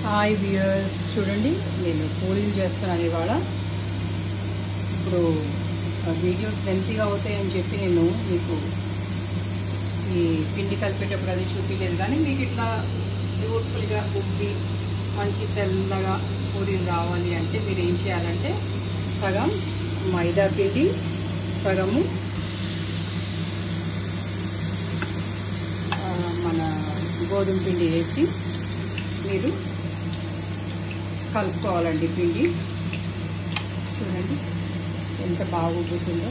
hi viewers చూడండి నేను పూరీలు చేస్తున్నాను ఇవాళ ఇప్పుడు ఆ వీడియోస్ లెంతీగా అవుతాయని చెప్పి నేను మీకు ఈ పిండి కలిపేటప్పుడు అది చూపించలేదు కానీ మీకు ఇట్లా బ్యూటిఫుల్గా ఉబ్బి మంచి తెల్లగా పూరీలు రావాలి అంటే మీరు ఏం చేయాలంటే సగం మైదా పిండి సగము ఆ, మన గోధుమ పిండి వేసి మీరు కలుపుకోవాలండి పిండి చూడండి ఎంత బాగా ఉబ్బుతుందో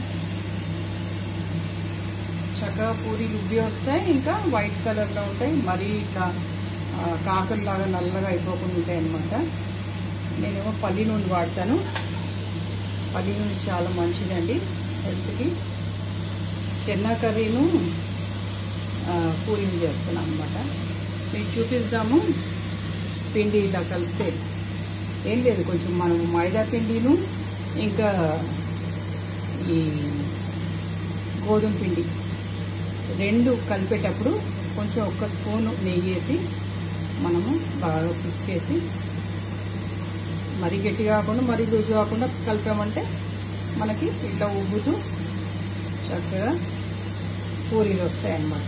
చక్కగా పూరీలు ఉబ్బి వస్తాయి ఇంకా వైట్ కలర్లో ఉంటాయి మరీ ఇట్లా ఆ, కాకరలాగా నల్లగా అయిపోకుండా ఉంటాయి అన్నమాట నేనేమో పల్లి నూనె వాడతాను పల్లి నూనె చాలా మంచిదండి హెల్త్కి చెన్నా కర్రీను ఆ, పూరీలు చేస్తున్నాను అనమాట మీకు చూపిద్దాము పిండి ఇలా కలిపితే ఏం లేదు కొంచెం మనం మైదా పిండిను ఇంకా ఈ గోధుమ పిండి రెండు కలిపేటప్పుడు కొంచెం ఒక్క స్పూన్ నెయ్యి వేసి మనము బాగా పిసికేసి మరీ గట్టి కాకుండా మరీ లూజు కాకుండా కలిపామంటే మనకి ఇట్లా ఉబ్బుతూ చక్కగా పూరీలు వస్తాయి అన్నమాట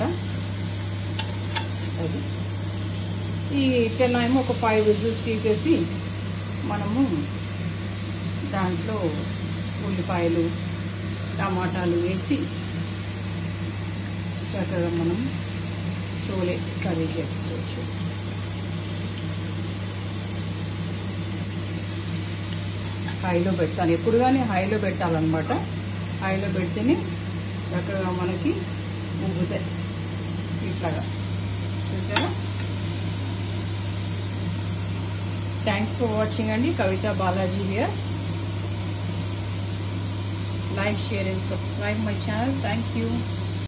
అది ఈ చెన్నాయేమో ఒక ఫైవ్ విజిల్స్ తీసేసి మనము దాంట్లో ఉల్లిపాయలు టమాటాలు వేసి చక్కగా మనం చోలే కర్రీ చేసుకోవచ్చు హైలో పెడతాను ఎప్పుడు కానీ హైలో పెట్టాలన్నమాట హైలో పెడితేనే చక్కగా మనకి ఉబ్బుతాయి ఇట్లాగా చూసారా థ్యాంక్స్ ఫర్ వాచింగ్ అండి Kavitha Balaji here like share and subscribe my channel thank you